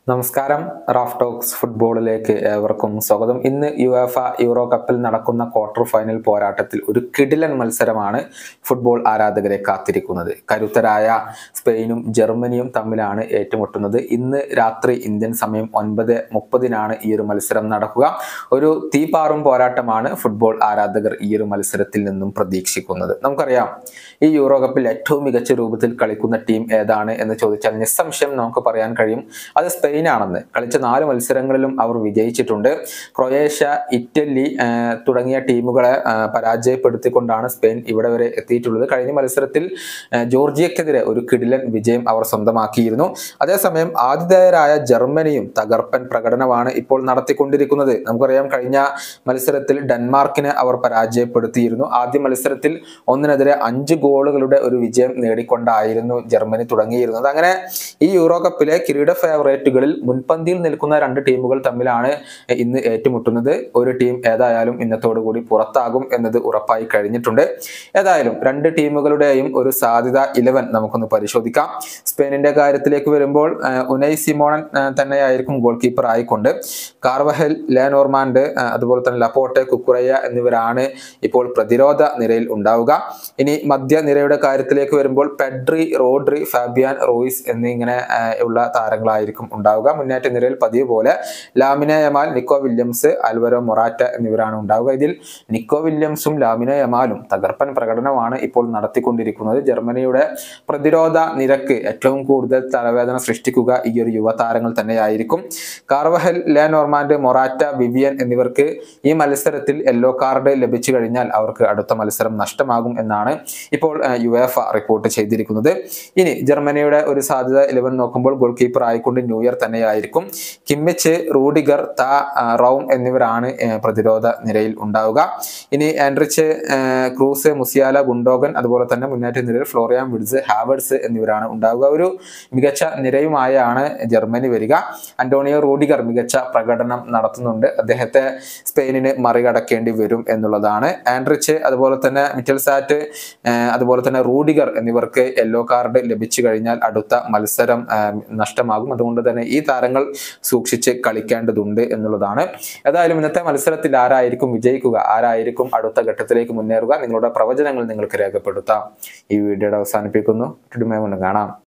നമസ്കാരം Raf talks ഫുട്ബോളിലേക്ക് ഏവർക്കും സ്വാഗതം ഇന്ന് യു എഫ യൂറോ കപ്പിൽ നടക്കുന്ന ക്വാർട്ടർ ഫൈനൽ പോരാട്ടത്തിൽ ഒരു കിടിലൻ മത്സരമാണ് ഫുട്ബോൾ ആരാധകരെ കാത്തിരിക്കുന്നത് കരുത്തരായ സ്പെയിനും ജർമ്മനിയും തമ്മിലാണ് ഏറ്റുമുട്ടുന്നത് ഇന്ന് രാത്രി ഇന്ത്യൻ സമയം ഒൻപത് മുപ്പതിനാണ് ഈ ഒരു മത്സരം നടക്കുക ഒരു തീപാറും പോരാട്ടമാണ് ഫുട്ബോൾ ആരാധകർ ഈ ഒരു മത്സരത്തിൽ നിന്നും പ്രതീക്ഷിക്കുന്നത് നമുക്കറിയാം ഈ യൂറോ കപ്പിൽ ഏറ്റവും മികച്ച രൂപത്തിൽ കളിക്കുന്ന ടീം ഏതാണ് എന്ന് ചോദിച്ചാൽ നിസ്സംശയം നമുക്ക് പറയാൻ കഴിയും അത് സ്പെയിനാണെന്ന് കളിച്ച നാല് മത്സരങ്ങളിലും അവർ വിജയിച്ചിട്ടുണ്ട് ക്രൊയേഷ്യ ഇറ്റലി ആ, തുടങ്ങിയ ടീമുകളെ ആ, പരാജയപ്പെടുത്തിക്കൊണ്ടാണ് സ്പെയിൻ ഇവിടെ വരെ എത്തിയിട്ടുള്ളത് കഴിഞ്ഞ മത്സരത്തിൽ ആ, ജോർജിയക്കെതിരെ ഒരു കിടിലൻ വിജയം അവർ സ്വന്തമാക്കിയിരുന്നു അതേസമയം ആതിഥേയരായ ജർമ്മനിയും തകർപ്പൻ പ്രകടനമാണ് ഇപ്പോൾ നടത്തിക്കൊണ്ടിരിക്കുന്നത് നമുക്കറിയാം കഴിഞ്ഞ മത്സരത്തിൽ ഡെൻമാർക്കിനെ അവർ പരാജയപ്പെടുത്തിയിരുന്നു ആദ്യ മത്സരത്തിൽ ഒന്നിനെതിരെ അഞ്ച് ഗോളുകളുടെ ഒരു വിജയം നേടിക്കൊണ്ടായിരുന്നു ജർമ്മനി തുടങ്ങിയിരുന്നത് അങ്ങനെ ഈ യൂറോ കപ്പിലെ കിരീട ഫേവറേറ്റുകളിൽ മുൻപന്തിയിൽ നിൽക്കുന്ന രണ്ട് ടീമുകൾ തമ്മിലാണ് ഇന്ന് ഏറ്റുമുട്ടുന്നത് ഒരു ടീം ഏതായാലും ഇന്നത്തോടു കൂടി പുറത്താകും എന്നത് ഉറപ്പായി കഴിഞ്ഞിട്ടുണ്ട് ഏതായാലും രണ്ട് ടീമുകളുടെയും ഒരു സാധ്യത ഇലവൻ നമുക്കൊന്ന് പരിശോധിക്കാം സ്പെയിനിന്റെ കാര്യത്തിലേക്ക് വരുമ്പോൾ ആ, ഉനൈ സിമോണൻ ആ, തന്നെയായിരിക്കും ഗോൾ കീപ്പർ ആയിക്കൊണ്ട് കാർവഹൽ ലേനോർമാൻഡ് ആ, അതുപോലെ തന്നെ ലപ്പോട്ടെ കുക്കുറയ്യ എന്നിവരാണ് ഇപ്പോൾ പ്രതിരോധ നിരയിൽ ഉണ്ടാവുക ഇനി മധ്യനിരയുടെ കാര്യത്തിലേക്ക് വരുമ്പോൾ പെഡ്രി റോഡ്രി ഫാബിയാൻ റോയിസ് എന്നിങ്ങനെ ആ, ഉള്ള താരങ്ങളായിരിക്കും ഉണ്ടാവുക മുന്നേറ്റ നിരയിൽ പതിവ് പോലെ Lamine Yamal Nico Williams Alvaro Morata എന്നിവരാണ് ഉണ്ടാവുക ഇതിൽ നിക്കോ വില്യംസും ലാമിന യമാലും തകർപ്പൻ പ്രകടനമാണ് ഇപ്പോൾ നടത്തിക്കൊണ്ടിരിക്കുന്നത് ജർമ്മനിയുടെ പ്രതിരോധ നിരക്ക് ഏറ്റവും കൂടുതൽ തലവേദന സൃഷ്ടിക്കുക ഈ ഒരു യുവതാരങ്ങൾ തന്നെയായിരിക്കും കാർവഹൽ ലേനോർമാൻഡ് മൊറാറ്റ വിവിയൻ എന്നിവർക്ക് ഈ മത്സരത്തിൽ യെല്ലോ കാർഡ് ലഭിച്ചു കഴിഞ്ഞാൽ അവർക്ക് അടുത്ത മത്സരം നഷ്ടമാകും എന്നാണ് ഇപ്പോൾ യുഎഫ റിപ്പോർട്ട് ചെയ്തിരിക്കുന്നത് ഇനി ജർമ്മനിയുടെ ഒരു സാധ്യത ഇലവൻ നോക്കുമ്പോൾ ഗോൾ കീപ്പർ ആയിക്കൊണ്ട് ന്യൂ ഇയർ തന്നെയായിരിക്കും കിമ്മിച്ച് റൂഡിഗർ താ ആ, റൗം എന്നിവരാണ് ആ, പ്രതിരോധ നിരയിൽ ഉണ്ടാവുക ഇനി ആൻഡ്രിച്ച് ആ, ക്രൂസ് മുസിയാല ഗുണ്ടോഗൻ അതുപോലെ തന്നെ മുന്നേറ്റ നിരയിൽ ഫ്ലോറിയാൻ വിഡ്സ് ഹാവർട്സ് എന്നിവരാണ് ഉണ്ടാവുക ഒരു മികച്ച നിരയുമായാണ് ജർമ്മനി വരിക അന്റോണിയോ റൂഡിഗർ മികച്ച പ്രകടനം നടത്തുന്നുണ്ട് അദ്ദേഹത്തെ സ്പെയിനിന് മറികടക്കേണ്ടി വരും എന്നുള്ളതാണ് ആൻഡ്രിച്ച് അതുപോലെ തന്നെ മിറ്റൽസാറ്റ് ആഹ് അതുപോലെ തന്നെ റൂഡിഗർ എന്നിവർക്ക് യെല്ലോ കാർഡ് ലഭിച്ചു കഴിഞ്ഞാൽ അടുത്ത മത്സരം ആഹ് നഷ്ടമാകും അതുകൊണ്ട് തന്നെ ഈ താരങ്ങൾ സൂക്ഷിച്ച് കളിക്കേണ്ടതുണ്ട് എന്നുള്ളതാണ് ഏതായാലും ഇന്നത്തെ മത്സരത്തിൽ ആരായിരിക്കും വിജയിക്കുക ആരായിരിക്കും അടുത്ത ഘട്ടത്തിലേക്ക് മുന്നേറുക നിങ്ങളുടെ പ്രവചനങ്ങൾ നിങ്ങൾക്ക് രേഖപ്പെടുത്താം ഈ വീഡിയോയുടെ അവസാനിപ്പിക്കുന്നു കാണാം